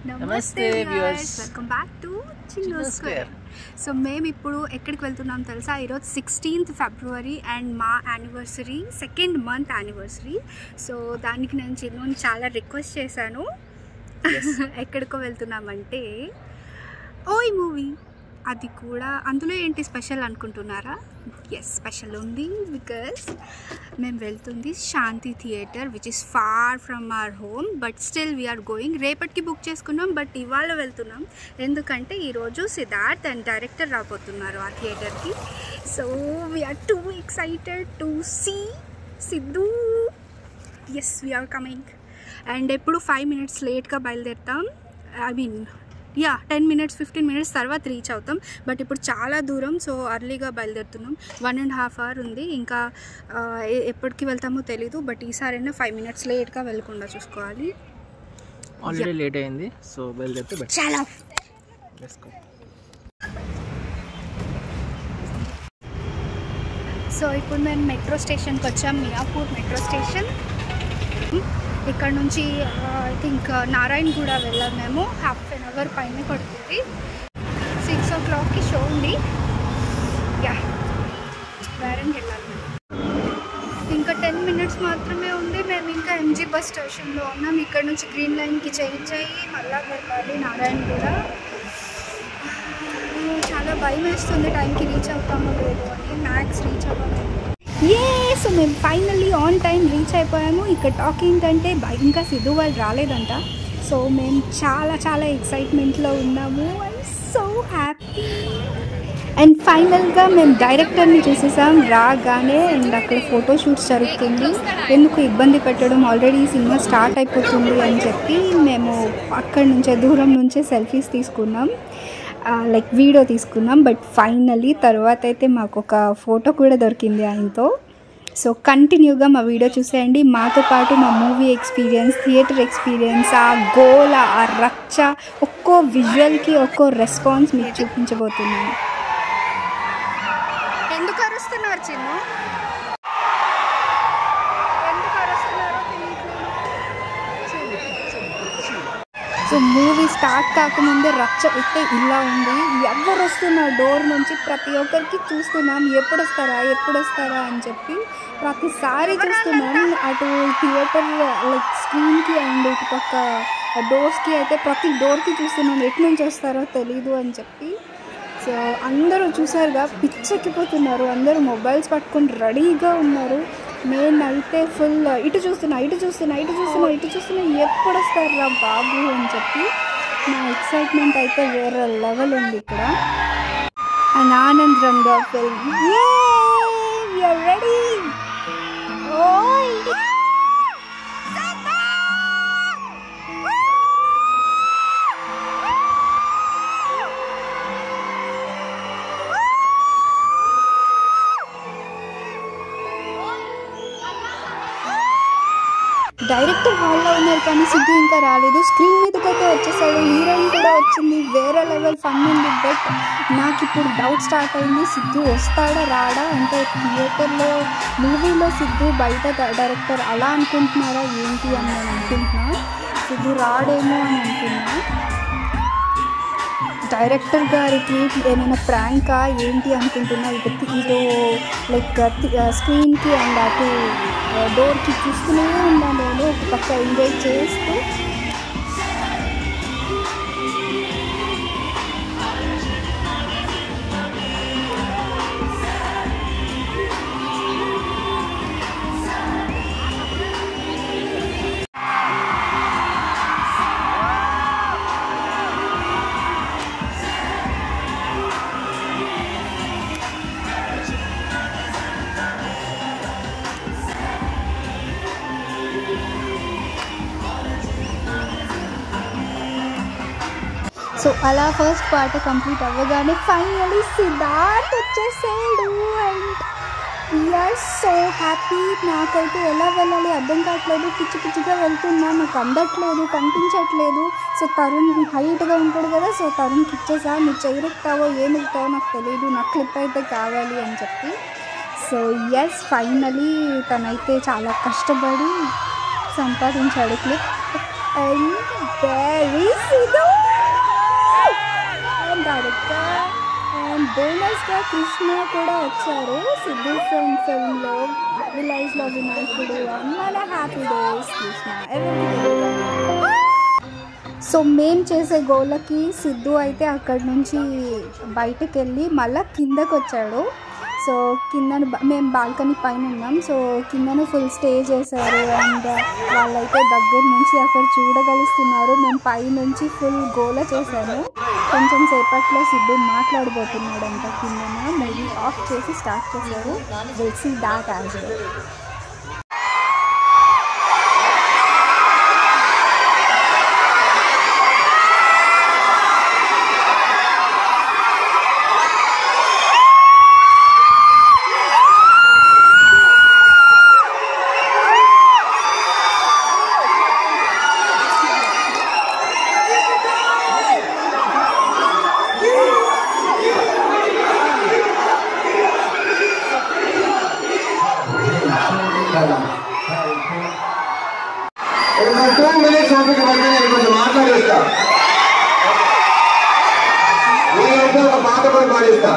నమస్తే viewers. Welcome back to చిన్న చిన్న స్క్వేర్ Square. సో మేము ఇప్పుడు ఎక్కడికి వెళ్తున్నాం తెలుసా ఈరోజు సిక్స్టీన్త్ ఫిబ్రవరి అండ్ మా anniversary second month anniversary so దానికి నేను చిన్నుని చాలా రిక్వెస్ట్ చేశాను ఎక్కడికో వెళ్తున్నామంటే ఓయ్ మూవీ అది కూడా అందులో ఏంటి స్పెషల్ అనుకుంటున్నారా ఎస్ స్పెషల్ ఉంది బికాస్ మేము వెళ్తుంది Shanti theatre which is far from our home but still we are going రేపటికి బుక్ చేసుకున్నాం బట్ ఇవాళ వెళ్తున్నాం ఎందుకంటే ఈరోజు సిద్ధార్థ్ అండ్ డైరెక్టర్ రాబోతున్నారు ఆ థియేటర్కి so we are too excited to see Siddhu yes we are coming and ఎప్పుడు ఫైవ్ మినిట్స్ లేట్గా బయలుదేరుతాం I mean ya ten minutes fifteen minutes తర్వాత రీచ్ అవుతాం బట్ ఇప్పుడు చాలా దూరం సో అర్లీగా బయలుదేరుతున్నాం వన్ అండ్ హాఫ్ అవర్ ఉంది ఇంకా ఆ, ఎ- ఎప్పటికి వెళ్తామో తెలీదు బట్ ఈసారైనా ఫైవ్ మినిట్స్ లేట్గా వెళ్ళకుండా చూసుకోవాలి ఆల్రెడీ లేట్ అయింది సో బయలుదేరితే బెటర్ చాలా లెట్స్ గో సో ఇప్పుడు మేము మెట్రో స్టేషన్కి వచ్చాం మియాపూర్ మెట్రో స్టేషన్ ఇక్కడ నుంచి ఐ థింక్ నారాయణ కూడా వెళ్ళాం మేము హాఫ్ అన్ అవర్ పైన పడుతుంది సిక్స్ ఓ క్లాక్కి షో ఉంది యా వేరంకి వెళ్ళాలి మేము. ఇంకా టెన్ మినిట్స్ మాత్రమే ఉంది మేము ఇంకా ఎంజీ బస్ స్టేషన్లో ఉన్నాం ఇక్కడ నుంచి గ్రీన్ లైన్కి చేంజ్ అయ్యి మళ్ళా వెళ్ళాలి నారాయణ కూడా చాలా భయం వేస్తుంది టైంకి రీచ్ అవుతామో లేదో అని మ్యాక్స్ రీచ్ అవ్వాలి ఏ సో మేము ఫైనల్లీ ఆన్ టైం రీచ్ అయిపోయాము ఇక్కడ టాక్ ఏంటంటే బ- ఇంకా సిద్ధు వాళ్ళు రాలేదంట సో మేము చాలా చాలా ఎక్సైట్మెంట్లో ఉన్నాము ఐ సో హ్యాపీ అండ్ ఫైనల్గా మేము డైరెక్టర్ని చూసేసాం రాగానే అండ్ అక్కడ ఫోటో షూట్స్ జరుగుతుంది ఎందుకు ఇబ్బంది పెట్టడం ఆల్రెడీ సినిమా స్టార్ట్ అయిపోతుంది అని చెప్పి మేము అక్కడి నుంచే దూరం నుంచే సెల్ఫీస్ తీసుకున్నాం లైక్ వీడియో తీసుకున్నాం బట్ ఫైనలీ తర్వాత అయితే మాకు ఒక ఫోటో కూడా దొరికింది ఆయనతో సో కంటిన్యూగా మా వీడియో చూసేయండి మాతో పాటు మా మూవీ ఎక్స్పీరియన్స్ థియేటర్ ఎక్స్పీరియన్స్ ఆ గోల ఆ రచ్చ ఒక్కో విజువల్కి ఒక్కో రెస్పాన్స్ మీకు చూపించబోతున్నాను ఎందుకు అరుస్తున్నారు చిన్న ఎందుకు అరుస్తున్నారు సో మూవీ స్టార్ట్ కాకముందే రచ్చ అయితే ఇలా ఉంది ఎవరు వస్తున్నారు డోర్ నుంచి ప్రతి ఒక్కరికి చూస్తున్నాం ఎప్పుడు వస్తారా ఎప్పుడు వస్తారా అని చెప్పి ప్రతిసారి చూస్తున్నాం అటు థియేటర్ లైక్ స్క్రీన్కి అండ్ ఇటు పక్క డోర్స్కి అయితే ప్రతి డోర్కి చూస్తున్నాం ఎటు నుంచి వస్తారో తెలీదు అని చెప్పి సో అందరూ చూసారుగా పిచ్చెక్కిపోతున్నారు అందరూ మొబైల్స్ పట్టుకొని రెడీగా ఉన్నారు నేనైతే ఫుల్ ఇటు చూస్తున్నా ఇటు చూస్తున్నా ఇటు చూస్తున్నా ఇటు చూస్తున్నా ఎప్పుడు వస్తారా బాబు అని చెప్పి నా ఎక్సైట్మెంట్ అయితే వేరే లెవెల్ ఉంది ఇక్కడ and Anand Ranga film ready ఓయ్ డైరెక్టర్ హాల్లో ఉన్నారు కానీ సిద్ధు ఇంకా రాలేదు స్క్రీన్ మీదకైతే వచ్చేసాడు హీరోయిన్ కూడా వచ్చింది వేరే లెవెల్ ఫన్ ఉంది బట్ నాకు ఇప్పుడు డౌట్ స్టార్ట్ అయింది సిద్ధు వస్తాడా రాడా అంటే థియేటర్లో మూవీలో సిద్ధు బయట డ- డైరెక్టర్ అలా అనుకుంటున్నారా ఏంటి అని నేను అనుకుంటున్నా సిద్ధు రాడేమో అని అనుకున్నా డైరెక్టర్ గారికి ఏమైనా ప్రాంకా ఏంటి అనుకుంటున్నా ఇటు ఇటు లైక్ స్క్రీన్కి అండ్ అటు డోర్కి చూస్తూనే ఉన్నాను నేను ఒక పక్క ఎంజాయ్ చేస్తూ సో అలా ఫస్ట్ పార్ట్ కంప్లీట్ అవ్వగానే ఫైనలీ సిద్ధార్థ్ వచ్చేసాడు అండ్ వీఆర్ సో హ్యాపీ నాకైతే ఎలా వెళ్ళాలి అర్థం కావట్లేదు పిచ్చి పిచ్చిగా వెళ్తున్నా నాకు అందట్లేదు కనిపించట్లేదు సో తరుణ్ హైట్గా ఉంటాడు కదా సో తరుణ్కి ఇచ్చేసా నువ్వు చెయ్యరెక్తావో ఏమి ఎక్కుతావో నాకు తెలియదు నాకు క్లిప్ అయితే కావాలి అని చెప్పి సో ఎస్ ఫైనలీ తనైతే చాలా కష్టపడి సంపాదించాడు clip and there is Sidhu and director and బోనస్గా కృష్ణ కూడా వచ్చారు సిద్ధు ఫ్రమ్ ఫిల్మ్లో విలేజ్లో వినాయకుడు అండ్ మన హ్యాపీ డేస్ కృష్ణ ఎవరికి సో మేం చేసే గోళ్ళకి సిద్ధు అయితే అక్కడి నుంచి బయటకు వెళ్ళి మళ్ళీ కిందకు వచ్చాడు సో కింద మేము బాల్కనీ పైన ఉన్నాం సో కిందను ఫుల్ స్టే చేశారు అండ్ వాళ్ళైతే దగ్గర నుంచి అక్కడ చూడగలుస్తున్నారు మేము పై నుంచి ఫుల్ గోల చేశాము కొంచెం సేపట్లో సిద్ధు మాట్లాడబోతున్నాడంట కిందన మూవీ ఆఫ్ చేసి స్టార్ట్ చేశారు will see that as well ఒక టూ మినిట్స్ ఓపిక పడితే నేను కొంచెం మాట్లాడేస్తా నేనైతే ఒక పాట కూడా పాడిస్తా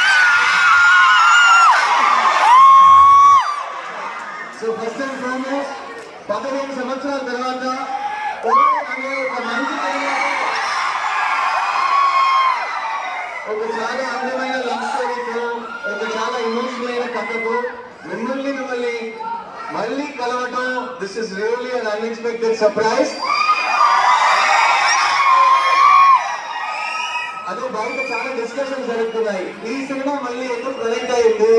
సో ఫస్ట్ అండ్ ఫార్మోస్ట్ పదిహేను సంవత్సరాల తర్వాత ఒరే అనే ఒక మంచి సినిమాతో ఒక చాలా అందమైన లవ్ స్టోరీతో ఒక చాలా ఎమోషనల్ అయిన కథతో మిమ్మల్ని మిమ్మల్ని మళ్ళీ కలవటం this is really un unexpected surprise అదే బయట చాలా డిస్కషన్ జరుగుతున్నాయి ఈ సినిమా మళ్ళీ ఎందుకు ప్రొజెక్ట్ అయింది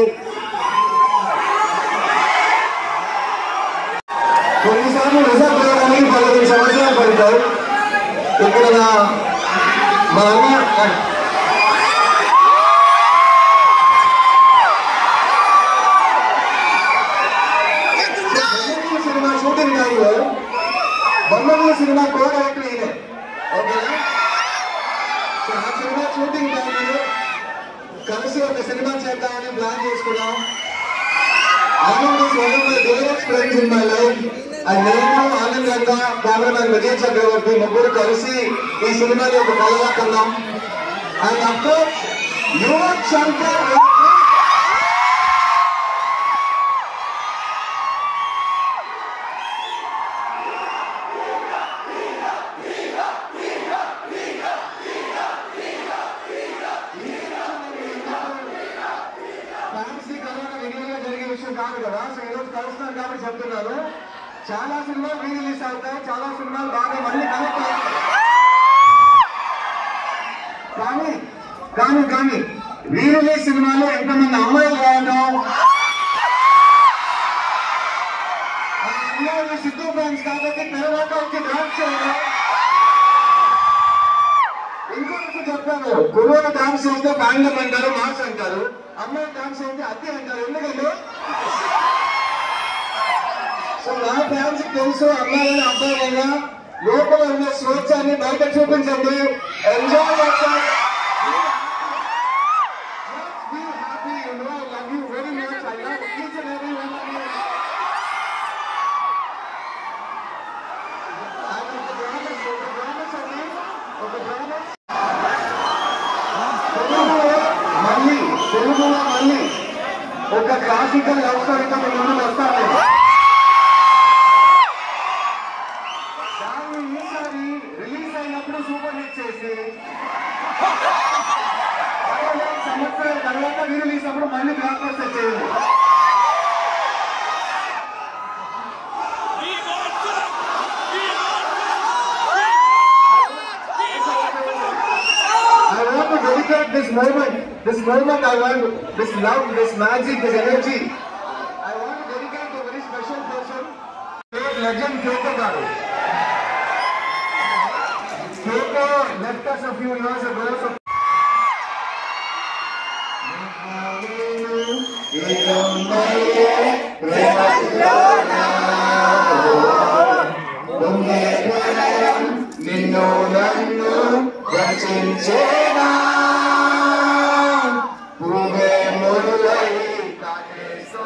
కొన్నిసార్లు రిజల్ట్ రావడానికి పదిహేను సంవత్సరాలు పడతాయి ఇక్కడ నా మా అన్న బొమ్మలు సినిమా షూటింగ్ టైంలో బొమ్మలు సినిమా కో డైరెక్టర్ ఈయనే ఓకేనా సో ఆ సినిమా షూటింగ్ టైంలో కలిసి ఒక సినిమా చేద్దామని ప్లాన్ చేసుకున్నాం Anand is one of my dearest friends in my life and నేను ఆనంద్ గంగా కెమెరామెన్ విజయ్ చక్రవర్తి ముగ్గురు కలిసి ఈ సినిమాని ఒక కళగా కన్నాం అండ్ అఫ్కోర్స్ యువక్ శంకర్ ఫ్యాన్స్ ని కలవడం రెగ్యులర్ గా జరిగే విషయం కాదు కదా సో ఈరోజు కలుస్తున్నాను కాబట్టి చెప్తున్నాను చాలా సినిమాలు రీ రిలీజ్ అవుతాయి చాలా సినిమాలు బాగా మళ్ళీ కనెక్ట్ అవుతాయి కానీ కానీ కానీ రీ రిలీజ్ సినిమాలో ఎంతమంది అమ్మాయిలు రావడం ఆ అమ్మాయిలు సిద్ధు ఫ్యాన్స్ కాబట్టి తర్వాత వచ్చి డాన్స్ చేయడం ఇంకొకటి చెప్పాను గురువులు డాన్స్ చేస్తే బ్యాండం అంటారు మార్క్స్ అంటారు అమ్మాయి డాన్స్ చేస్తే అద్దె అంటారు ఎందుకంటే సో నా ఫ్యాన్స్ తెలుసు అమ్మాయిలైనా అబ్బాయిలైనా లోపల ఉన్న స్వేచ్ఛని బయట చూపించండి ఎంజాయ్ చేస్తాం Be happy, you know, I love you very much. I love each and every one of you. And ఒక promise, ఒక promise అండి, ఒక promise. తెలుగులో మళ్ళీ తెలుగులో మళ్ళీ ఒక క్లాసికల్ లవ్ స్టోరీతో మీ ముందుకు వస్తాను దాన్ని ఈసారి రిలీజ్ అయినప్పుడు సూపర్ హిట్ చేసి పదిహేను సంవత్సరాల తర్వాత రిలీజ్ అప్పుడు మళ్ళీ బ్లాక్ బస్టర్ చేయండి I want to dedicate this moment, this moment I want, this love, this magic, this energy. I want to dedicate to a very special person, great legend Kyoko Garu. Kyoko left us a few years ago, so నిన్ను నన్ను రచించేనా పువ్వే మురులై కాటేసో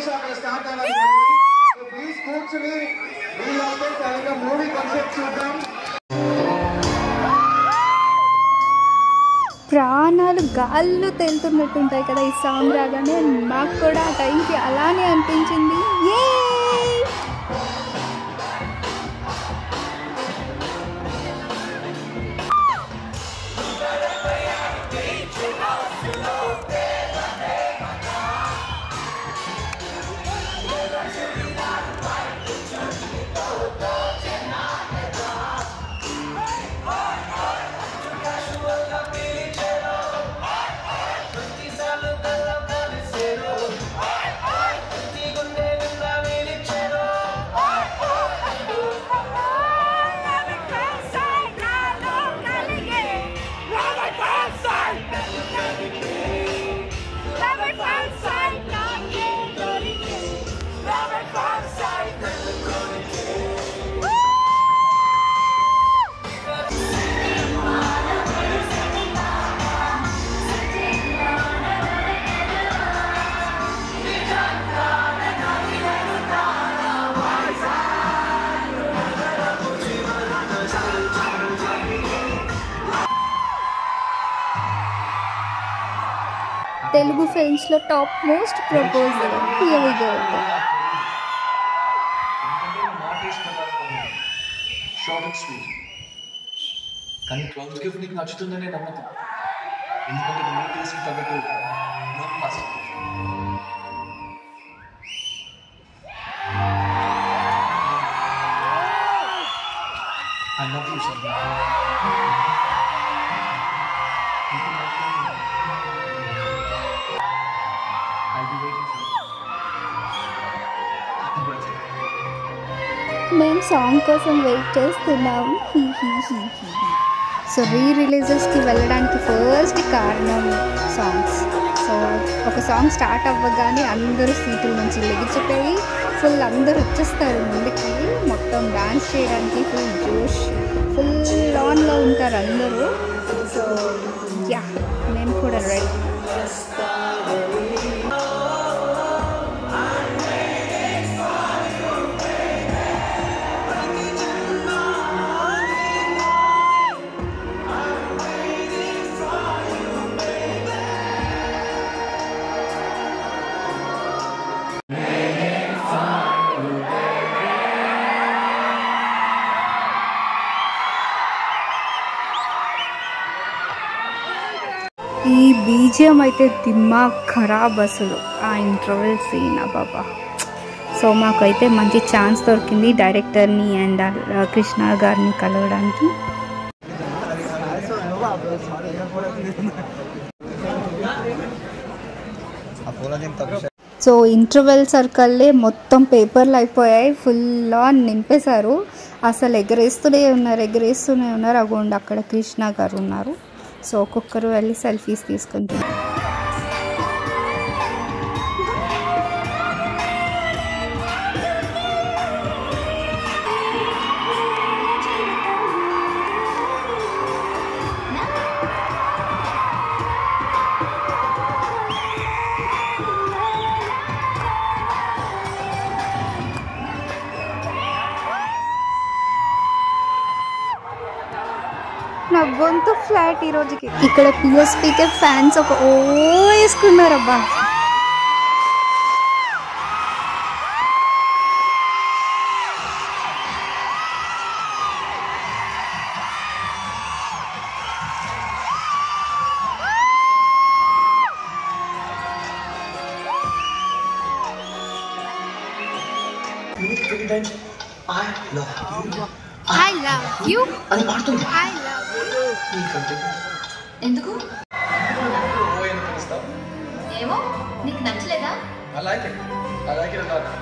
నిమిషం అక్కడ start అవ్వాలి please కూర్చుని వీళ్ళంతా సరిగ్గా movie concept చూద్దాం ప్రాణాలు గాల్లో తేలుతున్నట్టు ఉంటాయి కదా ఈ సాంగ్ రాగానే మాకు కూడా ఆ టైంకి అలానే అనిపించింది ఏ తెలుగు ఫిల్మ్స్లో top most proposal here we go short and sweet కానీ క్లౌజ్ గిఫ్ట్ నీకు నచ్చుతుందనే నమ్మకం ఎందుకంటే నీ టేస్ట్ తగ్గట్టు no plastic I love you, Sandra. I'll be waiting for you. Happy birthday. మేము సాంగ్ కోసం వెయిట్ చేస్తున్నాం హీ హీ హీ హీ సో రీ రిలీజెస్కి వెళ్ళడానికి ఫస్ట్ కారణం సాంగ్స్ సో ఒక సాంగ్ స్టార్ట్ అవ్వగానే అందరూ సీట్ల నుంచి లెగిచిపోయి ఫుల్ అందరూ వచ్చేస్తారు ముందుకి మొత్తం డాన్స్ చేయడానికి ఫుల్ జోష్ ఫుల్ ఆన్లో ఉంటారు అందరూ సో యా నేను కూడా రెడీ ఈ బీజియం అయితే దిమాగ్ ఖరాబ్ అసలు ఆ ఇంటర్వెల్ సీన్ బాబా సో మాకైతే మంచి ఛాన్స్ దొరికింది డైరెక్టర్ని అండ్ కృష్ణ గారిని కలవడానికి సో ఇంటర్వెల్ సర్కిల్లే మొత్తం పేపర్లు అయిపోయాయి ఫుల్ ఆన్ నింపేశారు అసలు ఎగరేస్తూనే ఉన్నారు ఎగరేస్తూనే ఉన్నారు అగోండి అక్కడ కృష్ణ గారు ఉన్నారు సో ఒక్కొక్కరు వెళ్ళి సెల్ఫీస్ తీసుకుంటున్నారు నా గొంతు ఫ్లాట్ ఈ రోజుకి ఇక్కడ పిఎస్పీకే ఫ్యాన్స్ ఒక ఓ వేసుకున్నారబ్బా I love you. I love you అని పాడుతుంది ఐ లవ్ నీకంటే ఎందుకు ఓ ఎందుకు పిలుస్తావు ఏమో నీకు నచ్చలేదా I like it. I like it a lot.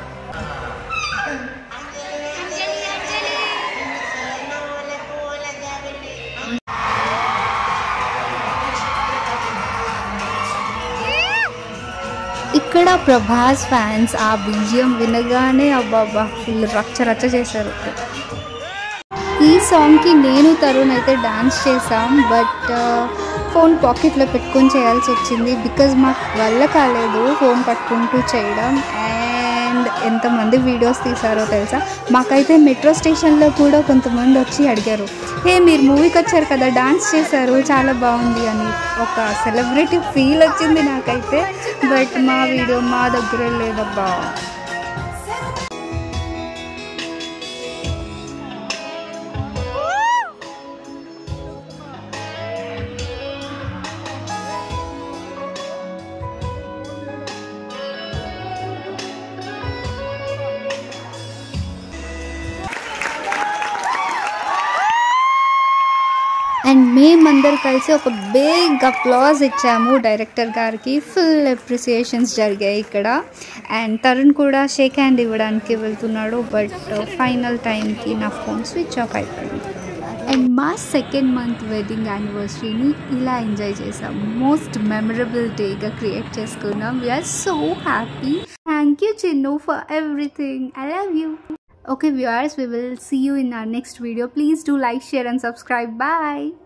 ఇక్కడ ప్రభాస్ ఫ్యాన్స్ ఆ బీజియం వినగానే అబ్బాబ్బా ఫుల్ రచ్చ రచ్చ చేశారు ఈ సాంగ్కి నేను తరుణ్ అయితే డాన్స్ చేసాం బట్ ఫోన్ పాకెట్లో పెట్టుకొని చేయాల్సి వచ్చింది బికాజ్ మాకు వల్ల కాలేదు ఫోన్ పట్టుకుంటూ చేయడం అండ్ ఎంతమంది వీడియోస్ తీసారో తెలుసా మాకైతే మెట్రో స్టేషన్లో కూడా కొంతమంది వచ్చి అడిగారు ఏ మీరు మూవీకి వచ్చారు కదా డాన్స్ చేశారు చాలా బాగుంది అని ఒక సెలబ్రిటీ ఫీల్ వచ్చింది నాకైతే బట్ మా వీడియో మా దగ్గర లేదబ్బా అండ్ మేమందరు కలిసి ఒక బిగ్ అప్లాజ్ ఇచ్చాము డైరెక్టర్ గారికి ఫుల్ అప్రిసియేషన్స్ జరిగాయి ఇక్కడ అండ్ తరుణ్ కూడా షేక్ హ్యాండ్ ఇవ్వడానికి వెళ్తున్నాడు బట్ ఫైనల్ టైంకి నా ఫోన్ స్విచ్ ఆఫ్ అయిపోయింది అండ్ మా సెకండ్ మంత్ వెడ్డింగ్ యానివర్సరీని ఇలా ఎంజాయ్ చేసాం మోస్ట్ మెమరబుల్ డేగా క్రియేట్ చేసుకున్నాం we're so happy thank you Chinnu for everything I love you Okay, viewers, we will see you in our next video. Please do like, share, and subscribe. Bye.